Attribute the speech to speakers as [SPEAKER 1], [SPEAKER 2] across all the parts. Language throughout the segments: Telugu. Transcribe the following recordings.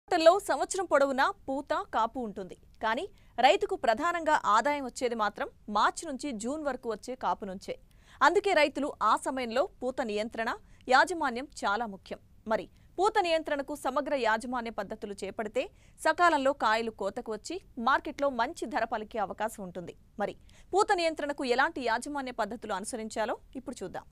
[SPEAKER 1] పంటల్లో సంవత్సరం పొడవునా పూత కాపు ఉంటుంది కానీ రైతుకు ప్రధానంగా ఆదాయం వచ్చేది మాత్రం మార్చి నుంచి జూన్ వరకు వచ్చే కాపు నుంచే అందుకే రైతులు ఆ సమయంలో పూత నియంత్రణ యాజమాన్యం చాలా ముఖ్యం మరి పూత నియంత్రణకు సమగ్ర యాజమాన్య పద్ధతులు చేపడితే సకాలంలో కాయలు కోతకు వచ్చి మార్కెట్లో మంచి ధర పలికే అవకాశం ఉంటుంది మరి పూత నియంత్రణకు ఎలాంటి యాజమాన్య పద్ధతులు అనుసరించాలో ఇప్పుడు చూద్దాం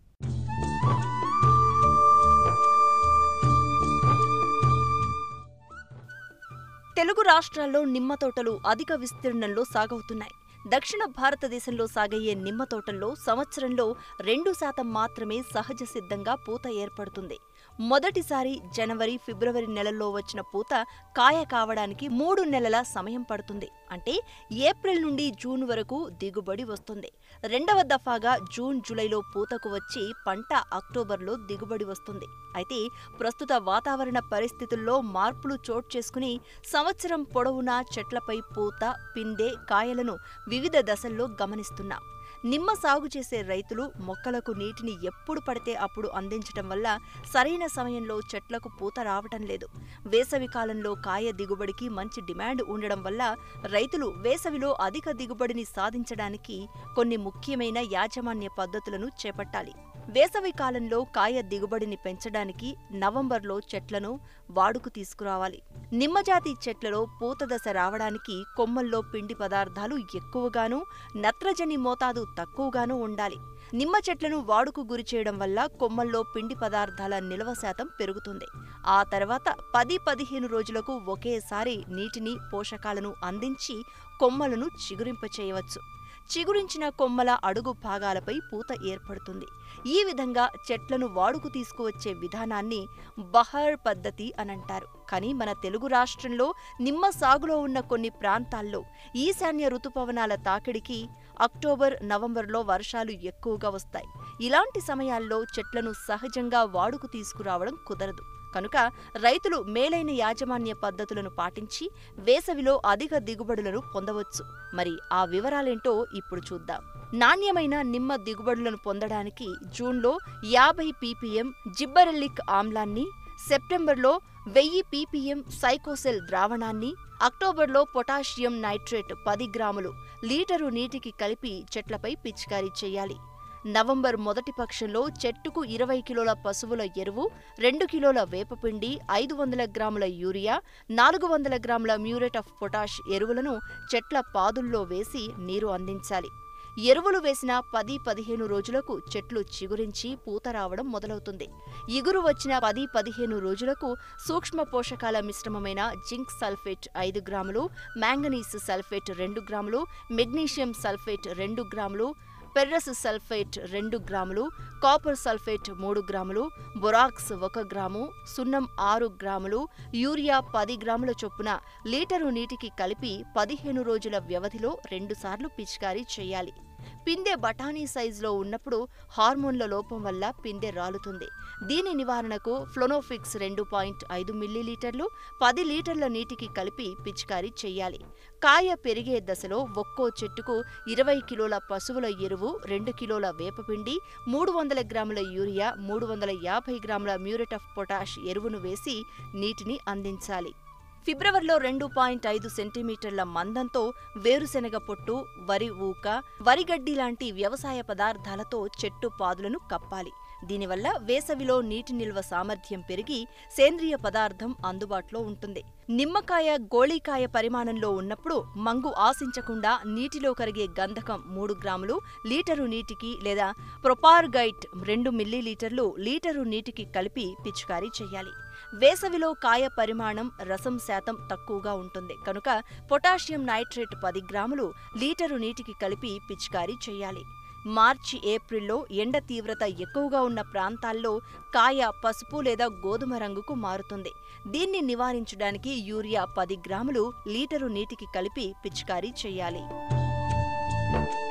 [SPEAKER 2] తెలుగు రాష్ట్రాల్లో నిమ్మ తోటలు అధిక విస్తీర్ణంలో సాగవుతున్నాయి దక్షిణ భారతదేశంలో సాగయ్యే నిమ్మ తోటల్లో సంవత్సరంలో రెండు శాతం మాత్రమే సహజ సిద్ధంగా పూత ఏర్పడుతుంది మొదటిసారి జనవరి ఫిబ్రవరి నెలల్లో వచ్చిన పూత కాయ కావడానికి మూడు నెలల సమయం పడుతుంది అంటే ఏప్రిల్ నుండి జూన్ వరకు దిగుబడి వస్తుంది రెండవ దఫాగా జూన్ జూలైలో పూతకు వచ్చి పంట అక్టోబర్లో దిగుబడి వస్తుంది అయితే ప్రస్తుత వాతావరణ పరిస్థితుల్లో మార్పులు చోటు చేసుకుని సంవత్సరం పొడవునా చెట్లపై పూత పిందె కాయలను వివిధ దశల్లో గమనిస్తున్నాం నిమ్మ సాగు చేసే రైతులు మొక్కలకు నీటిని ఎప్పుడు పడితే అప్పుడు అందించటం వల్ల సరైన సమయంలో చెట్లకు పూత రావటం లేదు వేసవి కాలంలో కాయ దిగుబడికి మంచి డిమాండ్ ఉండడం వల్ల రైతులు వేసవిలో అధిక దిగుబడిని సాధించడానికి కొన్ని ముఖ్యమైన యాజమాన్య పద్ధతులను చేపట్టాలి వేసవి కాలంలో కాయ దిగుబడిని పెంచడానికి నవంబర్లో చెట్లను వాడుకు తీసుకురావాలి నిమ్మజాతి చెట్లలో పూత దశ రావడానికి కొమ్మల్లో పిండి పదార్థాలు ఎక్కువగాను నత్రజని మోతాదు తక్కువగాను ఉండాలి నిమ్మ చెట్లను వాడుకు గురి చేయడం వల్ల కొమ్మల్లో పిండి పదార్థాల నిల్వ శాతం పెరుగుతుంది ఆ తర్వాత పది పదిహేను రోజులకు ఒకేసారి నీటిని పోషకాలను అందించి కొమ్మలను చిగురింపచేయవచ్చు చిగురించిన కొమ్మల అడుగు భాగాలపై పూత ఏర్పడుతుంది ఈ విధంగా చెట్లను వాడుకు తీసుకువచ్చే విధానాన్ని బహర్ పద్ధతి అనంటారు కానీ మన తెలుగు రాష్ట్రంలో నిమ్మ సాగులో ఉన్న కొన్ని ప్రాంతాల్లో ఈశాన్య ఋతుపవనాల తాకిడికి అక్టోబర్ నవంబర్లో వర్షాలు ఎక్కువగా వస్తాయి ఇలాంటి సమయాల్లో చెట్లను సహజంగా వాడుకు తీసుకురావడం కుదరదు కనుక రైతులు మేలైన యాజమాన్య పద్ధతులను పాటించి వేసవిలో అధిక దిగుబడులను పొందవచ్చు మరి ఆ వివరాలేంటో ఇప్పుడు చూద్దాం నాణ్యమైన నిమ్మ దిగుబడులను పొందడానికి జూన్లో యాభై పీపీఎం జిబ్బరెల్లిక్ ఆమ్లాన్ని సెప్టెంబర్లో వెయ్యి పీపీఎం సైకోసెల్ ద్రావణాన్ని అక్టోబర్లో పొటాషియం నైట్రేట్ పది గ్రాములు లీటరు నీటికి కలిపి చెట్లపై పిచికారీ చేయాలి నవంబర్ మొదటి పక్షంలో చెట్టుకు ఇరవై కిలోల పశువుల ఎరువు రెండు కిలోల వేపపిండి ఐదు వందల గ్రాముల యూరియా నాలుగు వందల గ్రాముల మ్యూరేట్ ఆఫ్ పొటాష్ ఎరువులను చెట్ల పాదుల్లో వేసి నీరు అందించాలి ఎరువులు వేసిన పది పదిహేను రోజులకు చెట్లు చిగురించి పూత రావడం మొదలవుతుంది ఇగురు వచ్చిన పది పదిహేను రోజులకు సూక్ష్మ పోషకాల మిశ్రమమైన జింక్ సల్ఫేట్ ఐదు గ్రాములు మ్యాంగనీస్ సల్ఫేట్ రెండు గ్రాములు మెగ్నీషియం సల్ఫేట్ రెండు గ్రాములు పెర్రస్ సల్ఫేట్ రెండు గ్రాములు కాపర్ సల్ఫేట్ మూడు గ్రాములు బొరాక్స్ ఒక గ్రాము సున్నం ఆరు గ్రాములు యూరియా పది గ్రాముల చొప్పున లీటరు నీటికి కలిపి పదిహేను రోజుల వ్యవధిలో రెండుసార్లు పిచికారీ చేయాలి పిందె బఠానీ సైజులో ఉన్నప్పుడు హార్మోన్ల లోపం వల్ల పిందె రాలుతుంది దీని నివారణకు ఫ్లోనోఫిక్స్ రెండు పాయింట్ ఐదు మిల్లీలీటర్లు పది లీటర్ల నీటికి కలిపి పిచికారీ చేయాలి కాయ పెరిగే దశలో ఒక్కో చెట్టుకు ఇరవై కిలోల పశువుల ఎరువు రెండు కిలోల వేపపిండి మూడు వందల గ్రాముల యూరియా మూడు వందల యాభై గ్రాముల మ్యూరేట్ ఆఫ్ పొటాష్ ఎరువును వేసి నీటిని అందించాలి ఫిబ్రవరిలో రెండు పాయింట్ ఐదు సెంటీమీటర్ల మందంతో వేరుశెనగ పొట్టు వరి ఊక వరిగడ్డి లాంటి వ్యవసాయ పదార్థాలతో చెట్టు పాదులను కప్పాలి దీనివల్ల వేసవిలో నీటి నిల్వ సామర్థ్యం పెరిగి సేంద్రియ పదార్థం అందుబాటులో ఉంటుంది నిమ్మకాయ గోళీకాయ పరిమాణంలో ఉన్నప్పుడు మంగు ఆశించకుండా నీటిలో కరిగే గంధకం మూడు గ్రాములు లీటరు నీటికి లేదా ప్రొపార్గైట్ రెండు మిల్లీలీటర్లు లీటరు నీటికి కలిపి పిచికారీ చేయాలి వేసవిలో కాయ పరిమాణం రసం శాతం తక్కువగా ఉంటుంది కనుక పొటాషియం నైట్రేట్ పది గ్రాములు లీటరు నీటికి కలిపి పిచికారీ చేయాలి మార్చి ఏప్రిల్లో ఎండ తీవ్రత ఎక్కువగా ఉన్న ప్రాంతాల్లో కాయ పసుపు లేదా గోధుమ రంగుకు మారుతుంది దీన్ని నివారించడానికి యూరియా పది గ్రాములు లీటరు నీటికి కలిపి పిచికారీ చేయాలి